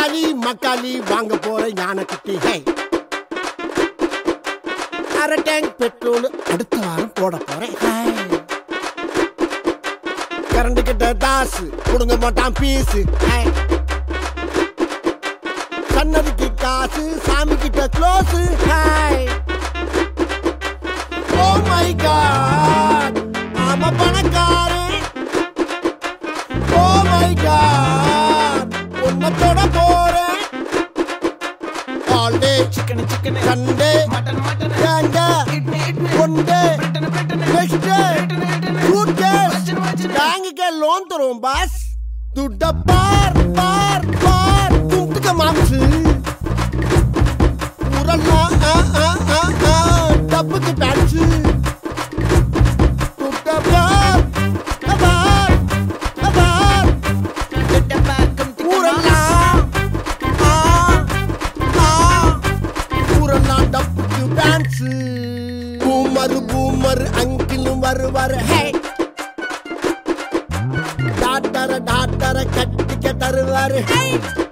தக்காளி மக்காளி வாங்க போற ஞானக்குட்டி ஹே அரை டேங்க் பெட்ரோல் அடுத்த வாரம் போட போறேன் ஹாய். கரண்ட் கிட்ட தாசு கொடுங்க மாட்டான் பீஸு ஹாய். சன்னதிக்கு காசு சாமி கிட்ட close hi oh my god ஆமா பணக்காரன் ஓ மை காட் உன்னை தொட போறேன் all day chicken chicken Sunday mutton mutton கேங்க idli idli one day Britain Britain next day suitcase வச்சிரு, வச்சிரு. பேங்குக்கு லோன் தருவோம் பாஸ் துட்ட பார் பார் பார் துட்டுக்க மாம்சு உரல்லாம் ஆ ஆ ஆ ஆ டப்புக்கு பேட்சு துட்ட பார் பார் பார் கிட்ட பாக்கும் ஊரெல்லாம் ஆ ஆ ஊரெல்லாம் டப்புக்கு டான்ஸ் பூமர் பூமர் அங்கிலும் வருவார் ஹே டாக்டர டாக்டர கட்டிக்க தருவாரு ஹே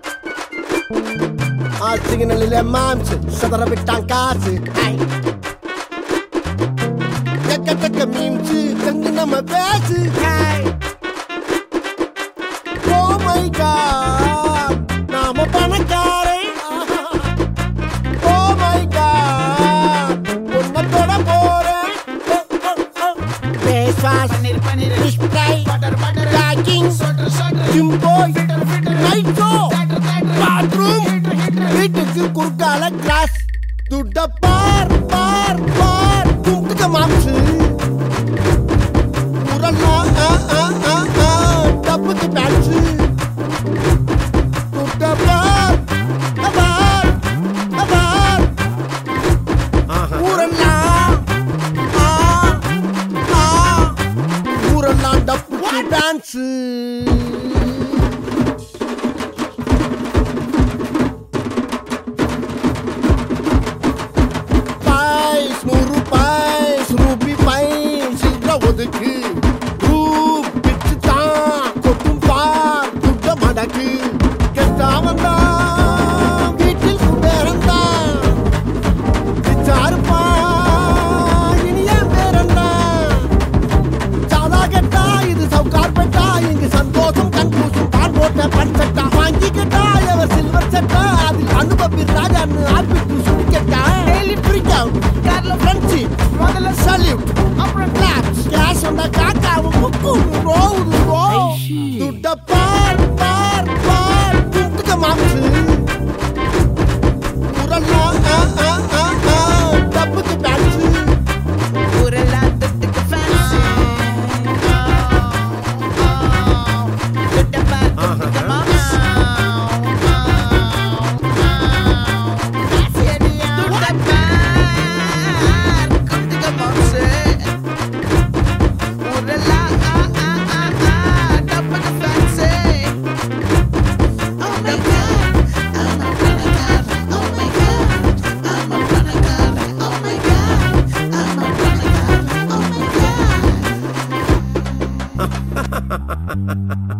ஆ சிக்னலில் மாம்ஸ் சதற விட்டான் காசு ஹே எக்க தக்க மீம்ஸ் கங்கு நம்ம பேசு ஹே ஓ மை காட் நாம பணக்காரன் ஓ மை காட் உன்னை தொட போறேன் face wash paneer paneer fish fry butter butter packing சோட்டர் சோட்டர் gym boy fitter fitter night show theatre theatre bathroom வீட்டுக்கு குறுக்கால கிளாஸ் துட்ட பார் பார் பார் துட்டுக்க மாம்சு உரல்லாம் ஆ ஆ ஆ ஆ டப்புக்கு பேட்சு துட்ட பார் பார் பார் ஊரெல்லாம் ஆ ஆ ஊரெல்லாம் டப்புக்கு டான்ஸு பாய்ஸ் நூறு பாய்ஸ் ரூபி பாய்ஸ் சில்ற ஒதுக்கு ரூப் பிச்சு தான் கொட்டும் பார் துட்ட மடக்கு கெட்டாமன் தான் வீட்டில் குபேரன் தான் பிச்சாருப்பா இனி என் பேரன்தான் சாதா கெட்டா இது சவுக்கார் பெட்டா இங்கு சந்தோஷம் கண்கூசும் தான் போட்ட பட்சட்டா வாங்கிக்கிட்டா எவர் சில்வர் சட்டா அதில் அனுபவி ராஜான்னு ஆர்பிட்டு சுட்டி கேட்டா டெய்லி ஃப்ரீக் அவுட் கார்ல ஃப்ரெண்ட்ஷிப் முதல்ல சல்யூட் அப்புறம் கிளாப்ஸ் கேஸ் வந்தா காக்காவும் முக்கும் ரோவுது ரோ துட்ட பார் பார் பார் துட்டுக்க மாம்சு உரல்லாம் ஆ ஆ ஆ ஆ டப்புக்கு பேட்சு ஊரெல்லாம் தொட்டுக்கு fancy. கிட்ட பாக்கும் துக்க மாமா. துட்ட பாக்கும் துக்க மாம்சு. ஊரெல்லாம் ஆ, ஆ, ஆ, ஆ, டப்புக்கு fancy. Oh my God, I'm a பணக்காரன். Oh my God, I'm a பணக்காரன். Oh my God, I'm a பணக்காரன். Oh my God.